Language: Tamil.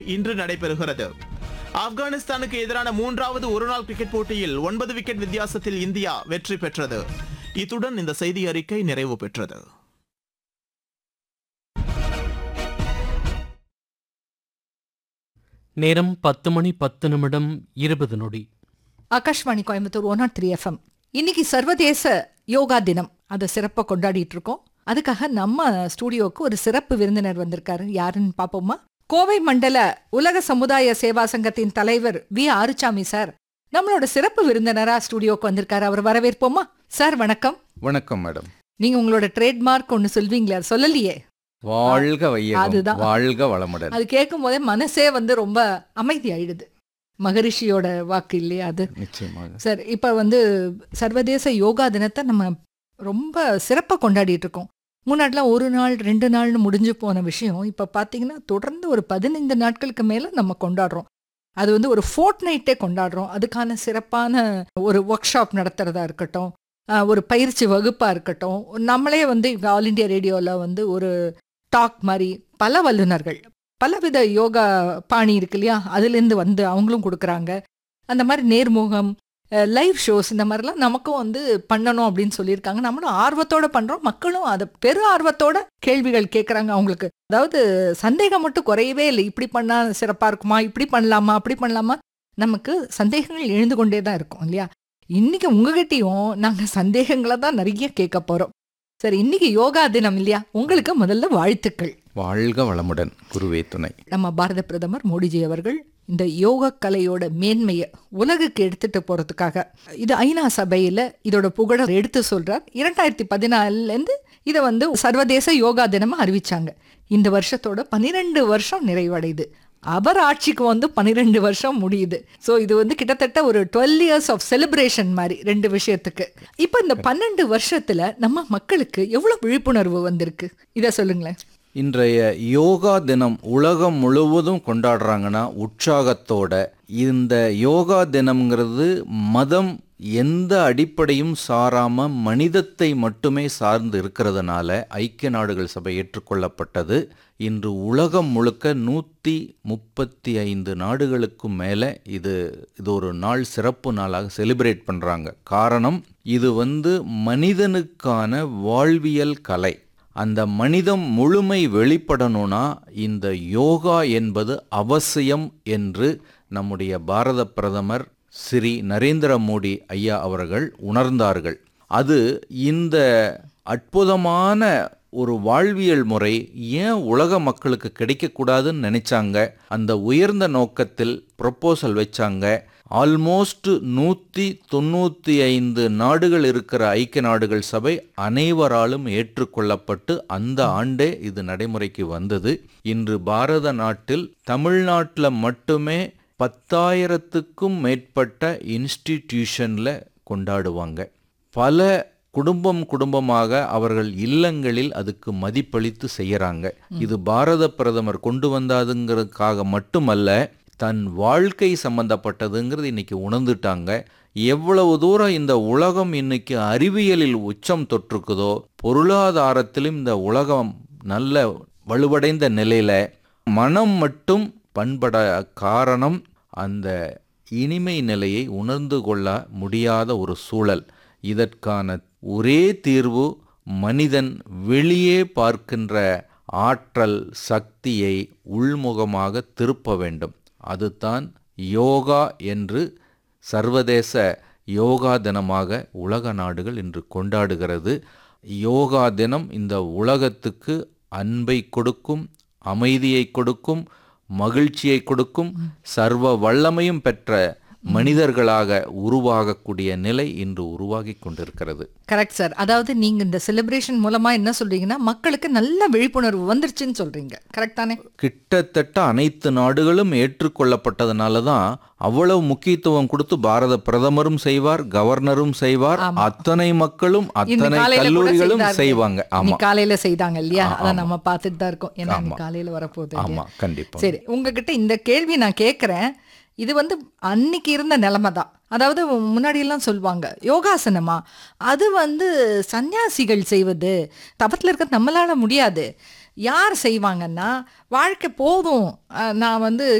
இன்று நடைபெறுகிறது ஆப்கானிஸ்தானுக்கு எதிரான மூன்றாவது ஒருநாள் கிரிக்கெட் போட்டியில் ஒன்பது விக்கெட் வித்தியாசத்தில் இந்தியா வெற்றி பெற்றது இத்துடன் இந்த செய்தி அறிக்கை நிறைவு பெற்றது நேரம் பத்து மணி பத்து நிமிடம் இருபது நொடி Akashvani Coimbatore one nought three FM இன்னைக்கு சர்வதேச யோகா தினம் அதை சிறப்பாக கொண்டாடிட்டு இருக்கோம் அதுக்காக நம்ம ஸ்டூடியோவுக்கு ஒரு சிறப்பு விருந்தினர் வந்திருக்காரு யாருன்னு பார்ப்போமா கோவை மண்டல உலக சமுதாய சேவா சங்கத்தின் தலைவர் வி ஆறுச்சாமி சார் நம்மளோட சிறப்பு விருந்தினரா ஸ்டூடியோவுக்கு வந்திருக்காரு அவர் வரவேற்போமா சார் வணக்கம் வணக்கம் மேடம் நீங்க உங்களோட ட்ரேட்மார்க் ஒன்னு சொல்வீங்களே அது சொல்லலையே வாழ்க வையகம் அதுதான். வாழ்க வளமுடன் அது கேட்கும் போதே மனசே வந்து ரொம்ப அமைதி ஆயிடுது மகரிஷியோட வாக்கு இல்லையா அது நிச்சயமாக சார் இப்போ வந்து சர்வதேச யோகா தினத்தை நம்ம ரொம்ப சிறப்பாக கொண்டாடிட்டு இருக்கோம் முன்னாடிலாம் ஒரு நாள் ரெண்டு நாள்னு முடிஞ்சு போன விஷயம் இப்போ பார்த்தீங்கன்னா தொடர்ந்து ஒரு பதினைந்து நாட்களுக்கு மேலே நம்ம கொண்டாடுறோம் அது வந்து ஒரு ஃபோர்ட் நைட்டே கொண்டாடுறோம் அதுக்கான சிறப்பான ஒரு ஒர்க் ஷாப் நடத்துறதா இருக்கட்டும் ஆஹ் ஒரு பயிற்சி வகுப்பாக இருக்கட்டும் நம்மளே வந்து இங்க ஆல் இண்டியா ரேடியோவில் வந்து ஒரு டாக் மாதிரி பல வல்லுநர்கள் பலவித யோகா பாணி இருக்கு இல்லையா அதுலேருந்து வந்து அவங்களும் கொடுக்குறாங்க அந்த மாதிரி நேர்முகம் லைவ் ஷோஸ் இந்த மாதிரிலாம் நமக்கும் வந்து பண்ணணும் அப்படின்னு சொல்லியிருக்காங்க நம்மளும் ஆர்வத்தோட பண்றோம் மக்களும் அதை பெரு ஆர்வத்தோட கேள்விகள் கேட்குறாங்க அவங்களுக்கு அதாவது சந்தேகம் மட்டும் குறையவே இல்லை இப்படி பண்ணா சிறப்பா இருக்குமா இப்படி பண்ணலாமா அப்படி பண்ணலாமா நமக்கு சந்தேகங்கள் எழுந்து கொண்டே தான் இருக்கும் இல்லையா இன்னைக்கு உங்ககிட்டயும் நாங்க சந்தேகங்களை தான் நிறைய கேட்க போறோம் சரி இன்னைக்கு யோகா தினம் இல்லையா உங்களுக்கு முதல்ல வாழ்த்துக்கள் வாழ்க வளமுடன் குருவே துணை நம்ம பாரத பிரதமர் மோடிஜி அவர்கள் இந்த யோக கலையோட மேன்மையை உலகுக்கு எடுத்துட்டு போறதுக்காக இது ஐநா சபையில இதோட புகழ எடுத்து சொல்றார் இரண்டாயிரத்தி பதினாலுல இருந்து இதை வந்து சர்வதேச யோகா தினமா அறிவிச்சாங்க இந்த வருஷத்தோட பன்னிரெண்டு வருஷம் நிறைவடையுது அவர் ஆட்சிக்கு வந்து பன்னிரெண்டு வருஷம் முடியுது ஸோ இது வந்து கிட்டத்தட்ட ஒரு டுவெல் இயர்ஸ் ஆஃப் செலிப்ரேஷன் மாதிரி ரெண்டு விஷயத்துக்கு இப்போ இந்த பன்னெண்டு வருஷத்துல நம்ம மக்களுக்கு எவ்வளவு விழிப்புணர்வு வந்திருக்கு இதை சொல்லுங்களேன் இன்றைய யோகா தினம் உலகம் முழுவதும் கொண்டாடுறாங்கன்னா உற்சாகத்தோட இந்த யோகா தினம்ங்கிறது மதம் எந்த அடிப்படையும் சாராம மனிதத்தை மட்டுமே சார்ந்து இருக்கிறதுனால ஐக்கிய நாடுகள் சபை ஏற்றுக்கொள்ளப்பட்டது இன்று உலகம் முழுக்க நூற்றி முப்பத்தி ஐந்து நாடுகளுக்கும் மேலே இது இது ஒரு நாள் சிறப்பு நாளாக செலிப்ரேட் பண்ணுறாங்க காரணம் இது வந்து மனிதனுக்கான வாழ்வியல் கலை அந்த மனிதம் முழுமை வெளிப்படணும்னா இந்த யோகா என்பது அவசியம் என்று நம்முடைய பாரத பிரதமர் ஸ்ரீ நரேந்திர மோடி ஐயா அவர்கள் உணர்ந்தார்கள் அது இந்த அற்புதமான ஒரு வாழ்வியல் முறை ஏன் உலக மக்களுக்கு கிடைக்கக்கூடாதுன்னு நினைச்சாங்க அந்த உயர்ந்த நோக்கத்தில் ப்ரொப்போசல் வச்சாங்க ஆல்மோஸ்ட் நூற்றி தொண்ணூற்றி ஐந்து நாடுகள் இருக்கிற ஐக்கிய நாடுகள் சபை அனைவராலும் ஏற்றுக்கொள்ளப்பட்டு அந்த ஆண்டே இது நடைமுறைக்கு வந்தது இன்று பாரத நாட்டில் தமிழ்நாட்டில் மட்டுமே பத்தாயிரத்துக்கும் மேற்பட்ட இன்ஸ்டிடியூஷனில் கொண்டாடுவாங்க பல குடும்பம் குடும்பமாக அவர்கள் இல்லங்களில் அதுக்கு மதிப்பளித்து செய்யறாங்க இது பாரத பிரதமர் கொண்டு வந்தாதுங்கிறதுக்காக மட்டுமல்ல தன் வாழ்க்கை சம்பந்தப்பட்டதுங்கிறது இன்னைக்கு உணர்ந்துட்டாங்க எவ்வளவு தூரம் இந்த உலகம் இன்னைக்கு அறிவியலில் உச்சம் தொற்றுக்குதோ பொருளாதாரத்திலும் இந்த உலகம் நல்ல வலுவடைந்த நிலையில மனம் மட்டும் பண்பட காரணம் அந்த இனிமை நிலையை உணர்ந்து கொள்ள முடியாத ஒரு சூழல் இதற்கான ஒரே தீர்வு மனிதன் வெளியே பார்க்கின்ற ஆற்றல் சக்தியை உள்முகமாக திருப்ப வேண்டும் அதுதான் யோகா என்று சர்வதேச யோகா தினமாக உலக நாடுகள் இன்று கொண்டாடுகிறது யோகா தினம் இந்த உலகத்துக்கு அன்பை கொடுக்கும் அமைதியை கொடுக்கும் மகிழ்ச்சியை கொடுக்கும் சர்வ வல்லமையும் பெற்ற மனிதர்களாக உருவாகக்கூடிய நிலை இன்று உருவாகி கொண்டிருக்கிறது கரெக்ட் சார் அதாவது நீங்க இந்த செலிப்ரேஷன் மூலமா என்ன சொல்றீங்கன்னா மக்களுக்கு நல்ல விழிப்புணர்வு வந்துருச்சுன்னு சொல்றீங்க கரெக்ட் தானே கிட்டத்தட்ட அனைத்து நாடுகளும் ஏற்றுக்கொள்ளப்பட்டதுனால தான் அவ்வளவு முக்கியத்துவம் கொடுத்து பாரத பிரதமரும் செய்வார் கவர்னரும் செய்வார் அத்தனை மக்களும் இந்த அத்தனை காலையில கூட கல்லூரிகளும் செய்தார்கள். செய்வாங்க ஆமா இன்னைக்கு காலையில செய்தாங்க இல்லையா ஆ, அதான் ஆமா. நம்ம பார்த்துட்டு தான் இருக்கோம் ஏன்னா ஆமா. இன்னைக்கு காலையில வரப்போகுது ஆமா இல்லையா? கண்டிப்பா சரி உங்ககிட்ட இந்த கேள்வி நான் கேட்குறேன் இது வந்து அன்னைக்கு இருந்த நிலைமை தான் அதாவது முன்னாடி எல்லாம் சொல்லுவாங்க யோகாசனமா அது வந்து சன்னியாசிகள் செய்வது தபத்தில் இருக்க நம்மளால முடியாது யார் செய்வாங்கன்னா வாழ்க்கை போதும் அஹ், நான் வந்து